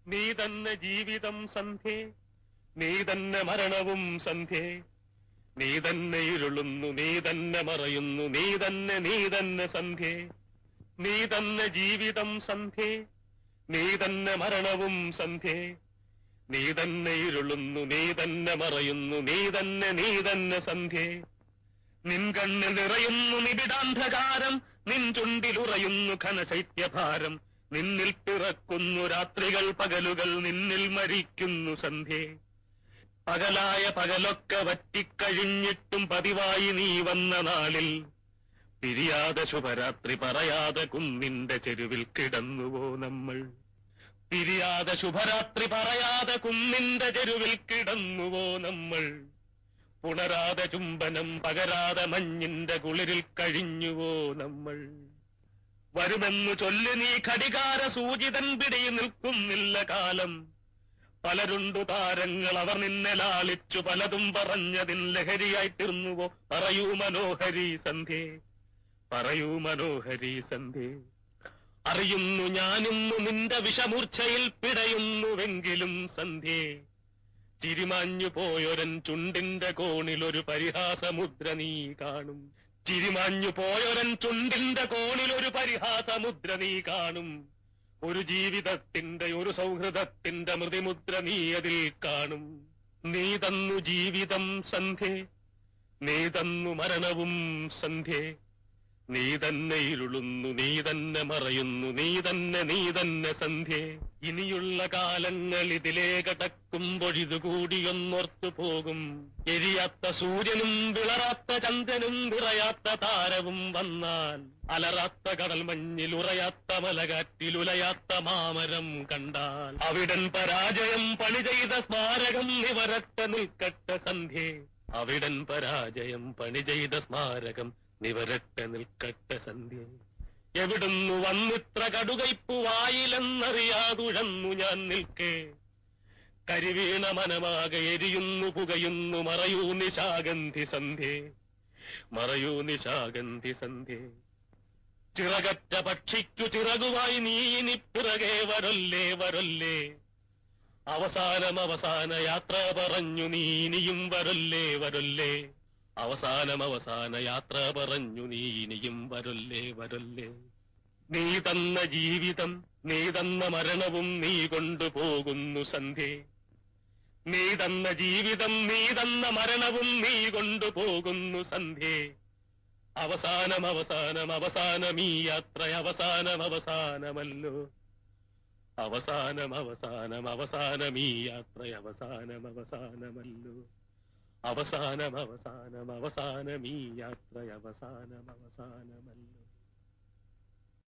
നീ തന്നെ ജീവിതം സന്ധ്യേ നീ തന്നെ മരണവും സന്ധ്യേ നീ തന്നെ ഇരുളുന്നു നീ തന്നെ മറയുന്നു നീ തന്നെ നീ തന്നെ സന്ധ്യേ നീ തന്നെ ജീവിതം സന്ധ്യേ നീ തന്നെ മരണവും സന്ധ്യേ നീ തന്നെ ഇരുളുന്നു നീ തന്നെ മറയുന്നു നീ തന്നെ നീ തന്നെ സന്ധ്യേ നിൻ കണ്ണിൽ നിറയുന്നു നിബിഡാന്ധകാരം നിൻ ചുണ്ടിലുറയുന്നു ഘനശൈത്യഭാരം നിന്നിൽ പിറക്കുന്നു രാത്രികൾ പകലുകൾ നിന്നിൽ മരിക്കുന്നു സന്ധ്യേ പകലായ പകലൊക്കെ വറ്റിക്കഴിഞ്ഞിട്ടും പതിവായി നീ വന്ന നാളിൽ പിരിയാതെ ശുഭരാത്രി പറയാതെ കുന്നിന്റെ ചെരുവിൽ കിടന്നുവോ നമ്മൾ പിരിയാതെ ശുഭരാത്രി പറയാതെ കുന്നിന്റെ ചെരുവിൽ കിടന്നുവോ നമ്മൾ പുണരാതെ ചുംബനം പകരാതെ മഞ്ഞിന്റെ കുളിരിൽ കഴിഞ്ഞുവോ നമ്മൾ വരുമെന്നു ചൊല്ലി നീ ഘടികാര സൂചിതൻ പിടി നിൽക്കുന്നില്ല കാലം പലരുണ്ടു താരങ്ങൾ അവർ നിന്നെ ലാളിച്ചു പലതും പറഞ്ഞതിൻ ലഹരിയായി തീർന്നുവോ പറയൂ മനോഹരി സന്ധ്യേ പറയൂ മനോഹരി സന്ധ്യേ അറിയുന്നു ഞാനിന്നു നിന്റെ വിഷമൂർച്ഛയിൽ പിടയുന്നുവെങ്കിലും സന്ധ്യേ ചിരിമാഞ്ഞു പോയൊരൻ ചുണ്ടിന്റെ കോണിൽ ഒരു പരിഹാസമുദ്ര നീ കാണും ചിരിമാഞ്ഞു പോയൊരൻ ചുണ്ടിന്റെ കോണിൽ ഒരു പരിഹാസമുദ്ര നീ കാണും ഒരു ജീവിതത്തിന്റെ ഒരു സൗഹൃദത്തിന്റെ മൃതിമുദ്ര നീ അതിൽ കാണും നീ തന്നു ജീവിതം സന്ധ്യേ നീ തന്നു മരണവും സന്ധ്യേ നീ തന്നെ ഇരുളുന്നു നീ തന്നെ മറയുന്നു നീ തന്നെ നീ തന്നെ സന്ധ്യേ ഇനിയുള്ള കാലങ്ങൾ ഇതിലേ കടക്കുമ്പൊഴിതുകൂടിയൊന്നോർത്തു പോകും എരിയാത്ത സൂര്യനും വിളറാത്ത ചന്ദ്രനും വിറയാത്ത താരവും വന്നാൽ അലറാത്ത കടൽ മഞ്ഞിൽ ഉറയാത്ത മലകാറ്റിൽ ഉലയാത്ത മാമരം കണ്ടാൽ അവിടൻ പരാജയം പണി ചെയ്ത സ്മാരകം നിവരട്ടെ നിൽക്കട്ടെ സന്ധ്യേ അവിടൻ പരാജയം പണി ചെയ്ത സ്മാരകം നിവരട്ടെ നിൽക്കട്ടെ സന്ധ്യ എവിടുന്നു വന്നിത്ര കടുകയ്പു വായിലെന്നറിയാതുഴന്നു ഞാൻ നിൽക്കേ കരിവീണ മനമാകെ എരിയുന്നു പുകയുന്നു മറയൂ നിശാഗന്ധി സന്ധ്യേ മറയൂ നിശാഗന്ധി സന്ധ്യേ ചിറകറ്റ പക്ഷിക്കു ചിറകുവായി നീ ഇനി പിറകെ വരൊല്ലേ വരൊല്ലേ അവസാനം അവസാന യാത്ര പറഞ്ഞു നീ ഇനിയും വരൊല്ലേ വരൊല്ലേ അവസാനം അവസാന യാത്ര പറഞ്ഞു നീ ഇനിയും വരൊല്ലേ വരൊല്ലേ നീ തന്ന ജീവിതം നീ തന്ന മരണവും നീ കൊണ്ടുപോകുന്നു സന്ധ്യേ നീ തന്ന ജീവിതം നീ തന്ന മരണവും നീ കൊണ്ടുപോകുന്നു സന്ധ്യേ അവസാനം അവസാനം അവസാനം ഈ യാത്ര അവസാനം അവസാനമല്ലോ അവസാനം അവസാനം അവസാനം ഈ യാത്ര അവസാനം അവസാനമല്ലോ അവസാനം അവസാനം അവസാനം ഈ യാത്ര അവസാനം അവസാനമല്ലോ